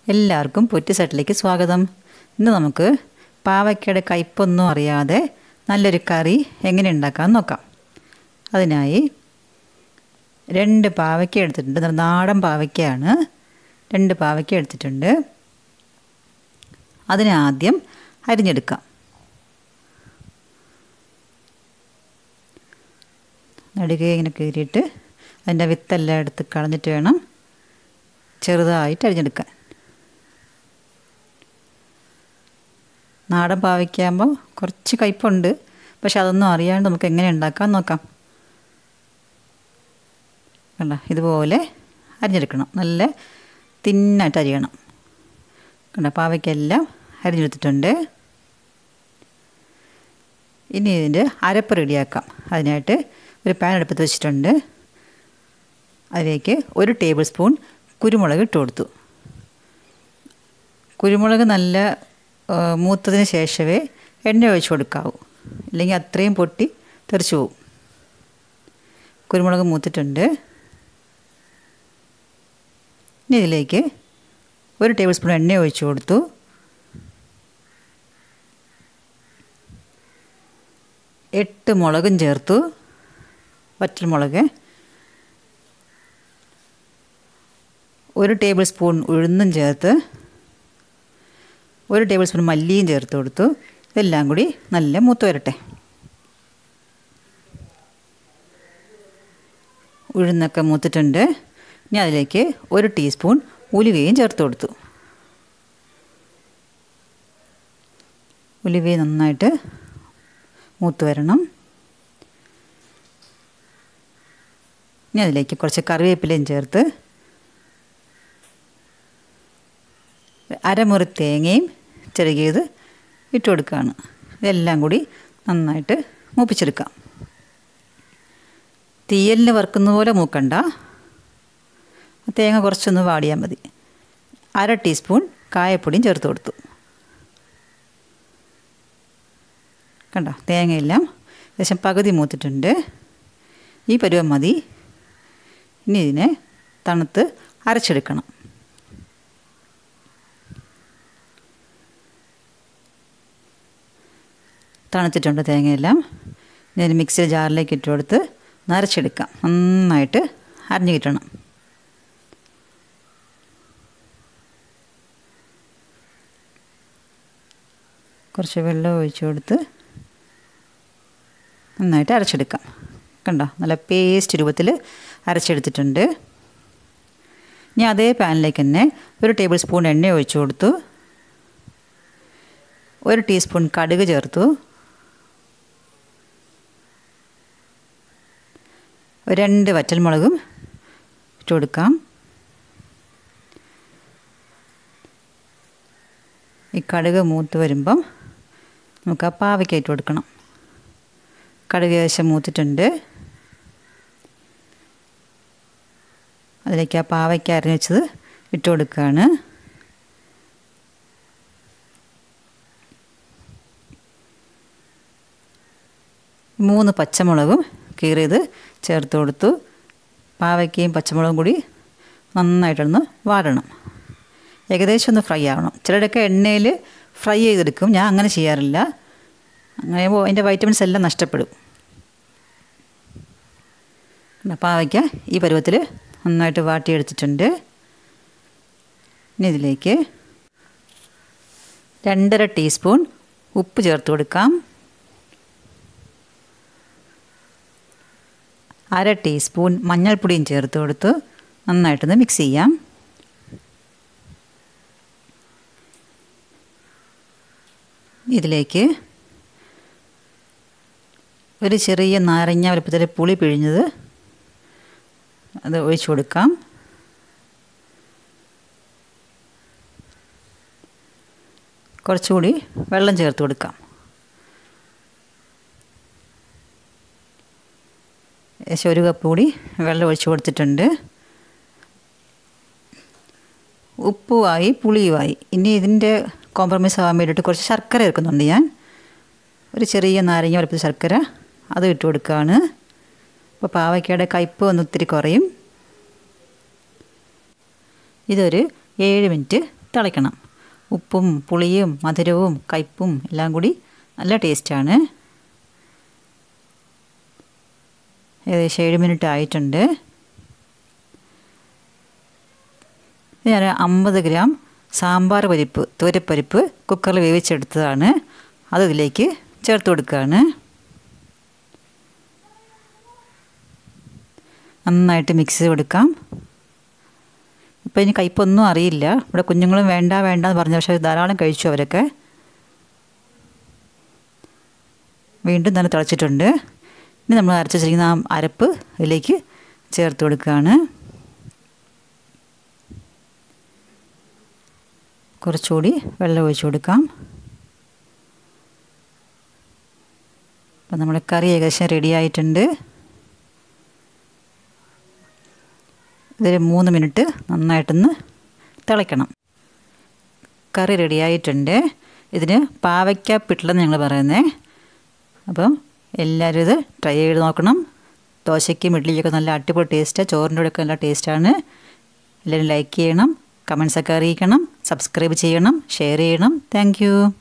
എല്ലാവർക്കും പൊറ്റി സെറ്റിലേക്ക് സ്വാഗതം ഇന്ന് നമുക്ക് പാവയ്ക്കയുടെ കയ്പൊന്നും അറിയാതെ നല്ലൊരു കറി എങ്ങനെ ഉണ്ടാക്കാമെന്ന് നോക്കാം അതിനായി രണ്ട് പാവയ്ക്ക എടുത്തിട്ടുണ്ട് നല്ല നാടൻ പാവയ്ക്കയാണ് രണ്ട് പാവയ്ക്ക എടുത്തിട്ടുണ്ട് അതിനെ ആദ്യം അരിഞ്ഞെടുക്കാം നടുകെ ഇങ്ങനെ കീറിയിട്ട് അതിൻ്റെ വിത്തെല്ലാം എടുത്ത് കളഞ്ഞിട്ട് വേണം ചെറുതായിട്ട് അരിഞ്ഞെടുക്കാൻ നാടൻ പാവയ്ക്കാകുമ്പോൾ കുറച്ച് കയ്പുണ്ട് പക്ഷെ അതൊന്നും അറിയാണ്ട് നമുക്ക് എങ്ങനെ ഉണ്ടാക്കാൻ നോക്കാം കണ്ട ഇതുപോലെ അരിഞ്ഞെടുക്കണം നല്ല തിന്നായിട്ട് അരിയണം കണ്ട പാവയ്ക്കെല്ലാം അരിഞ്ഞെടുത്തിട്ടുണ്ട് ഇനി ഇതിൻ്റെ അരപ്പ് റെഡിയാക്കാം അതിനായിട്ട് ഒരു പാൻ അടുപ്പത്ത് വെച്ചിട്ടുണ്ട് അതിലേക്ക് ഒരു ടേബിൾ സ്പൂൺ കുരുമുളക് ഇട്ട് കൊടുത്തു കുരുമുളക് നല്ല മൂത്തതിന് ശേഷമേ എണ്ണ ഒഴിച്ച് കൊടുക്കാവൂ ഇല്ലെങ്കിൽ അത്രയും പൊട്ടി തെറിച്ചു പോവും കുരുമുളക് മൂത്തിട്ടുണ്ട് ഇനി ഇതിലേക്ക് ഒരു ടേബിൾ സ്പൂൺ എണ്ണ ഒഴിച്ച് കൊടുത്തു എട്ട് മുളകും ചേർത്തു വറ്റൽമുളക് ഒരു ടേബിൾ സ്പൂൺ ഉഴുന്നും ചേർത്ത് ഒരു ടേബിൾ സ്പൂൺ മല്ലിയും ചേർത്ത് കൊടുത്തു ഇതെല്ലാം കൂടി നല്ല മൂത്ത് വരട്ടെ ഉഴുന്നൊക്കെ മൂത്തിട്ടുണ്ട് ഇനി അതിലേക്ക് ഒരു ടീസ്പൂൺ ഉലുവയും ചേർത്ത് കൊടുത്തു ഉലുവ നന്നായിട്ട് മൂത്ത് വരണം ഇനി അതിലേക്ക് കുറച്ച് കറിവേപ്പിലയും ചേർത്ത് അരമുറി തേങ്ങയും ചെറുകിയത് ഇട്ട് കൊടുക്കുകയാണ് ഇതെല്ലാം കൂടി നന്നായിട്ട് മൂപ്പിച്ചെടുക്കാം തീയലിന് വറുക്കുന്ന പോലെ മൂക്കണ്ട തേങ്ങ കുറച്ചൊന്ന് വാടിയാൽ മതി അര ടീസ്പൂൺ കായപ്പൊടിയും ചേർത്ത് കൊടുത്തു കണ്ടോ തേങ്ങയെല്ലാം ഏകദേശം പകുതി മൂത്തിട്ടുണ്ട് ഈ പരുവം മതി ഇനി ഇതിനെ തണുത്ത് അരച്ചെടുക്കണം തണുത്തിട്ടുണ്ട് തേങ്ങയെല്ലാം ഞാൻ മിക്സിയുടെ ജാറിലേക്ക് ഇട്ട് കൊടുത്ത് നരച്ചെടുക്കാം നന്നായിട്ട് അരിഞ്ഞു കിട്ടണം കുറച്ച് വെള്ളം ഒഴിച്ചു കൊടുത്ത് നന്നായിട്ട് അരച്ചെടുക്കാം കണ്ടോ നല്ല പേസ്റ്റ് രൂപത്തിൽ അരച്ചെടുത്തിട്ടുണ്ട് ഇനി അതേ പാനിലേക്ക് തന്നെ ഒരു ടേബിൾ സ്പൂൺ എണ്ണ ഒഴിച്ചു കൊടുത്തു ഒരു ടീസ്പൂൺ കടുക് ചേർത്തു രണ്ട് വറ്റൽമുളകും ഇട്ട് കൊടുക്കാം ഈ കടുക് മൂത്ത് വരുമ്പം നമുക്ക് ആ പാവയ്ക്ക ഇട്ട് കൊടുക്കണം കടുക് ഏകദേശം മൂത്തിട്ടുണ്ട് അതിലേക്ക് ആ പാവയ്ക്ക അരിഞ്ഞ് വെച്ചത് ഇട്ട് കൊടുക്കുകയാണ് മൂന്ന് പച്ചമുളകും കീറിയത് ചേർത്ത് കൊടുത്തു പാവയ്ക്കയും പച്ചമുളകും കൂടി നന്നായിട്ടൊന്ന് വാടണം ഏകദേശം ഒന്ന് ഫ്രൈ ആവണം ചിലരൊക്കെ എണ്ണയിൽ ഫ്രൈ ചെയ്തെടുക്കും ഞാൻ അങ്ങനെ ചെയ്യാറില്ല അങ്ങനെ അതിൻ്റെ വൈറ്റമിൻസ് എല്ലാം നഷ്ടപ്പെടും പാവയ്ക്ക ഈ പരുവത്തിൽ നന്നായിട്ട് വാട്ടിയെടുത്തിട്ടുണ്ട് ഇനി ഇതിലേക്ക് രണ്ടര ടീസ്പൂൺ ഉപ്പ് ചേർത്ത് കൊടുക്കാം അര ടീസ്പൂൺ മഞ്ഞൾപ്പൊടിയും ചേർത്ത് കൊടുത്ത് നന്നായിട്ടൊന്ന് മിക്സ് ചെയ്യാം ഇതിലേക്ക് ഒരു ചെറിയ നാരങ്ങ വലുപ്പത്തിൽ പുളി പിഴിഞ്ഞത് അത് ഒഴിച്ചു കൊടുക്കാം കുറച്ചുകൂടി വെള്ളം ചേർത്ത് കൊടുക്കാം ഏകദേശം ഒരു കപ്പ് കൂടി വെള്ളം ഒഴിച്ച് കൊടുത്തിട്ടുണ്ട് ഉപ്പുമായി പുളിയുമായി ഇനി ഇതിൻ്റെ കോംപ്രമൈസ് ആകാൻ വേണ്ടിയിട്ട് കുറച്ച് ശർക്കര ചേർക്കുന്നുണ്ട് ഞാൻ ഒരു ചെറിയ നാരങ്ങ വലുപ്പത്തിൽ ശർക്കര അത് ഇട്ട് കൊടുക്കുകയാണ് അപ്പോൾ പാവയ്ക്കയുടെ കയ്പ്പ് ഒന്ന് ഒത്തിരി കുറയും ഇതൊരു ഏഴ് മിനിറ്റ് തിളയ്ക്കണം ഉപ്പും പുളിയും മധുരവും കയ്പ്പും എല്ലാം കൂടി നല്ല ടേസ്റ്റാണ് ഏകദേശം ഏഴ് മിനിറ്റ് ആയിട്ടുണ്ട് ഞാൻ അമ്പത് ഗ്രാം സാമ്പാർ പരിപ്പ് തോരപ്പരിപ്പ് കുക്കറിൽ വേവിച്ചെടുത്തതാണ് അത് ഇതിലേക്ക് ചേർത്ത് കൊടുക്കുകയാണ് നന്നായിട്ട് മിക്സ് ചെയ്ത് കൊടുക്കാം ഇപ്പോൾ ഇനി കയ്പൊന്നും അറിയില്ല ഇവിടെ കുഞ്ഞുങ്ങളും വേണ്ട വേണ്ട എന്ന് പറഞ്ഞ പക്ഷേ ധാരാളം കഴിച്ചു അവരൊക്കെ വീണ്ടും തന്നെ തിളച്ചിട്ടുണ്ട് ഇനി നമ്മൾ അരച്ച് വെച്ചിരിക്കുന്ന ആ അരപ്പ് ഇതിലേക്ക് ചേർത്ത് കൊടുക്കുകയാണ് കുറച്ചുകൂടി വെള്ളം ഒഴിച്ചു കൊടുക്കാം അപ്പം നമ്മുടെ കറി ഏകദേശം റെഡി ആയിട്ടുണ്ട് ഇതൊരു മൂന്ന് മിനിറ്റ് നന്നായിട്ടൊന്ന് തിളയ്ക്കണം കറി റെഡിയായിട്ടുണ്ട് ഇതിന് പാവയ്ക്ക പിട്ടിലെന്ന് ഞങ്ങൾ പറയുന്നത് അപ്പം എല്ലാവരും ഇത് ട്രൈ ചെയ്ത് നോക്കണം ദോശയ്ക്കും ഇഡ്ഡലിക്കൊക്കെ നല്ല അടിപൊളി ടേസ്റ്റാണ് ചോറിൻ്റെ കൂടെയൊക്കെ നല്ല ടേസ്റ്റാണ് എല്ലാവരും ലൈക്ക് ചെയ്യണം കമൻസൊക്കെ അറിയിക്കണം സബ്സ്ക്രൈബ് ചെയ്യണം ഷെയർ ചെയ്യണം താങ്ക്